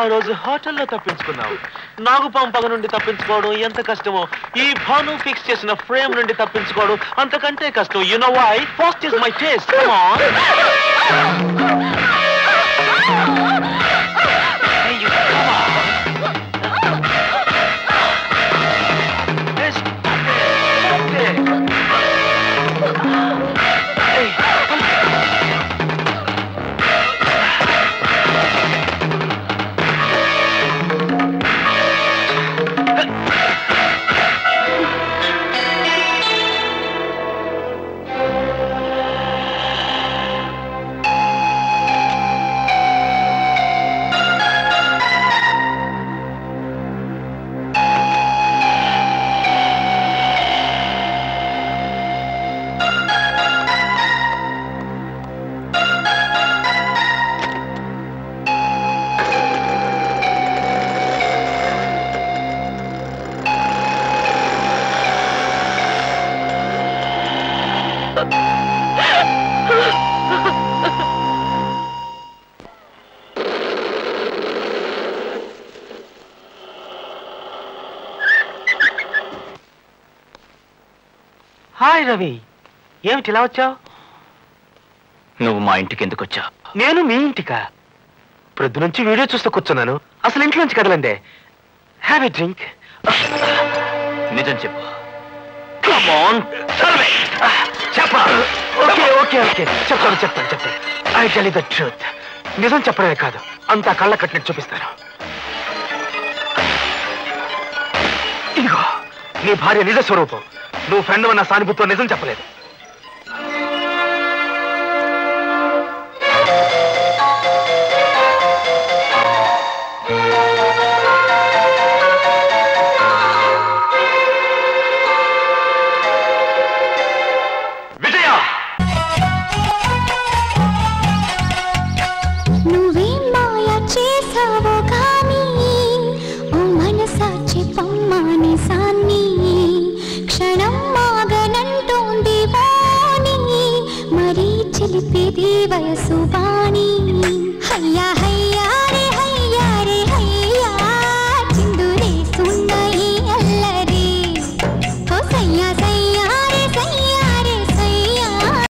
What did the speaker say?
రోజు హోటల్లో తప్పించుకున్నావు నాగుపాం పగ నుండి తప్పించుకోవడం ఎంత కష్టమో ఈ భాను ఫిక్స్ చేసిన ఫ్రేమ్ నుండి తప్పించుకోవడం అంతకంటే కష్టం you know why first is my taste come on Hey, you come on. Hey, stop it. Stop it. Hey, come on. Hi Ravi ఏమిటి ఇలా వచ్చావు నువ్వు మా ఇంటికి ఎందుకు వచ్చావు నేను మీ ఇంటికా ప్రొద్దు నుంచి వీడియో చూస్తూ కూర్చున్నాను అసలు ఇంట్లోంచి కదలండే హ్యావ్ ఎ డ్రింక్ నిజం చెప్పు చెప్ప ఓకే ఓకే ఓకే చెప్తాను చెప్తాను చెప్తాను ఐ టెల్ ద ట్రూత్ నిజం చెప్పడమే కాదు అంతా కళ్ళ కట్టినట్టు చూపిస్తాను ఇదిగో నీ భార్య నిజ స్వరూపం నువ్వు ఫ్రెండ్ అన్న సానుభూతితో నిజం చెప్పలేదు విజయ నువ్వేం మాయ చేసావో కానీ ఓ మనసా చెప్పమ్మాని సాన్ని క్షణం మాగనంటోంది వాణి మరీ చిలిపిది వయసు వాణి హయ్యా